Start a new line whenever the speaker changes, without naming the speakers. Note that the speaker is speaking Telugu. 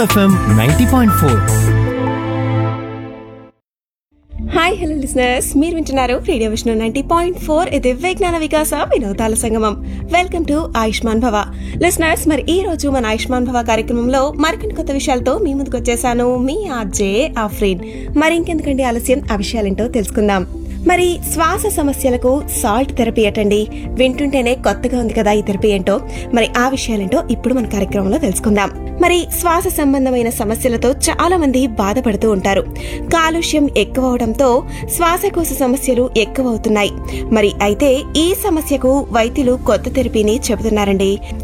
FM ninety point four
hi hello listeners మీరు వింటున్నారు radio Vishnu ninety point four ఇది విజ్ఞాన వికాస వినోదాల సంగమం వెల్కమ్ టు ఆయుష్మాన్ భవ లిసనర్స్ మరి ఈ రోజు మన ఆయుష్మాన్ భవ కార్యక్రమంలో మరికొన్ని కొత్త విషయాలతో మీ ముందుకు వచ్చేసాను మీ ఆర్జే ఆఫ్రీన్ మరి ఇంకెందుకండి ఆలస్యం ఆ విషయాలేంటో తెలుసుకుందాం మరి శ్వాస సమస్యలకు సాల్ట్ థెరపీ అటండి వింటుంటేనే కొత్తగా ఉంది కదా ఈ థెరపీ ఏంటో మరి ఆ విషయాలేంటో ఇప్పుడు మన కార్యక్రమంలో తెలుసుకుందాం మరి శ్వాస సంబంధమైన సమస్యలతో చాలా మంది బాధపడుతూ ఉంటారు కాలుష్యం ఎక్కువ అవడంతో శ్వాసకోశ సమస్యలు ఎక్కువ అవుతున్నాయి మరి అయితే ఈ సమస్యకు వైద్యులు కొత్త థెరపీని చెబుతున్నారండి